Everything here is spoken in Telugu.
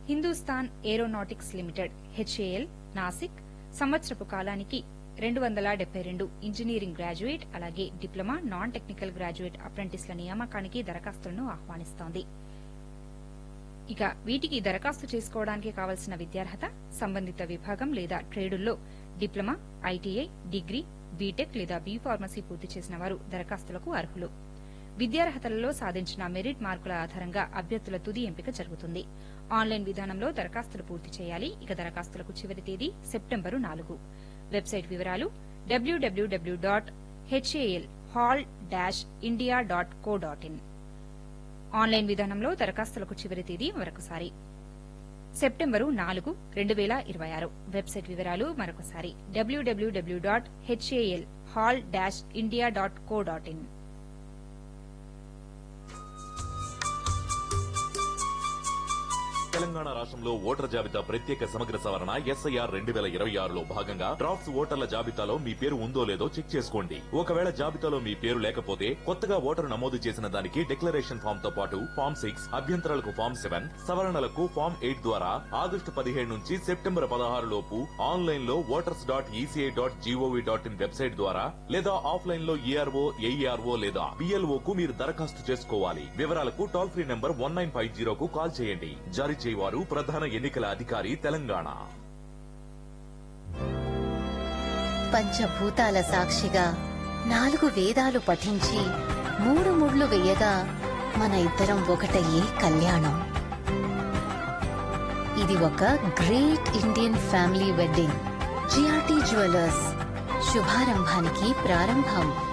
Hindustan aeronautics limited HAL Nashik సంవత్సరపు కాలానికి రెండు వందల డెబ్బై రెండు ఇంజనీరింగ్ గ్రాడ్యుయేట్ అలాగే డిప్లొమా నాన్ టెక్నికల్ గ్రాడ్యుయేట్ అప్రెంటిస్ల నియామకానికి దరఖాస్తులను ఆహ్వానిస్తోంది ఇక వీటికి దరఖాస్తు చేసుకోవడానికి కావలసిన విద్యార్హత సంబంధిత విభాగం లేదా ట్రేడుల్లో డిప్లొమా ఐటీఐ డిగ్రీ బీటెక్ లేదా బీ ఫార్మసీ పూర్తి చేసిన వారు దరఖాస్తులకు అర్హులు విద్యార్హతలలో సాధించిన మెరిట్ మార్కుల ఆధారంగా అభ్యర్థుల తుది ఎంపిక జరుగుతుంది ఆన్లైన్ విధానంలో దరఖాస్తులు పూర్తి చేయాలి ఇక దరఖాస్తులకు చివరి తేదీ సెప్టెంబరు నాలుగు వెబ్సైట్ వివరాలు డబ్ల్యూడబ్ల్యూడబ్ల్యూ dot HAL HAL dash India dot co dot in online విధానంలో దరఖాస్తులకు చివరి తేదీ మరొకసారి సెప్టెంబరు నాలుగు రెండు వేల ఇరవై ఆరు వెబ్సైట్ వివరాలు మరొకసారి డబ్ల్యూడబ్ల్యూడబ్ల్యూ dot HAL HAL dash India dot co dot in Telangana రాష్ట్రంలో ఓటర్ జాబితా ప్రత్యేక సమగ్ర సవరణ ఎస్ఐఆర్ రెండు వేల ఇరవై ఆరులో భాగంగా డ్రాఫ్ట్స్ ఓటర్ల జాబితాలో మీ పేరు ఉందో లేదో చెక్ చేసుకోండి ఒకవేళ జాబితాలో మీ పేరు లేకపోతే కొత్తగా ఓటరు నమోదు చేసిన దానికి డిక్లరేషన్ ఫామ్ తో పాటు ఫామ్ సిక్స్ అభ్యంతరాలకు ఫామ్ సెవెన్ సవరణలకు ఫామ్ ఎయిట్ ద్వారా ఆగస్టు పదిహేడు నుంచి సెప్టెంబర్ పదహారు లోపు ఆన్లైన్ లో voters dot ECI dot gov dot in website ద్వారా లేదా ఆఫ్లైన్ లో ఈఆర్ఓ ఏఈఆర్ఓ లేదా బిఎల్ఓ కు మీరు దరఖాస్తు చేసుకోవాలి వివరాలకు toll free number one nine five జీరోకు కాల్ చేయండి జారీ చేయవారు ప్రధాన ఎన్నికల అధికారి తెలంగాణ పంచభూతాల సాక్షిగా నాలుగు వేదాలు పఠించి మూడు ముళ్ళు వేయగా మన ఇద్దరం ఒకటయ్యే కళ్యాణం ఇది ఒక great Indian family wedding GRT jewellers శుభారంభానికి ప్రారంభం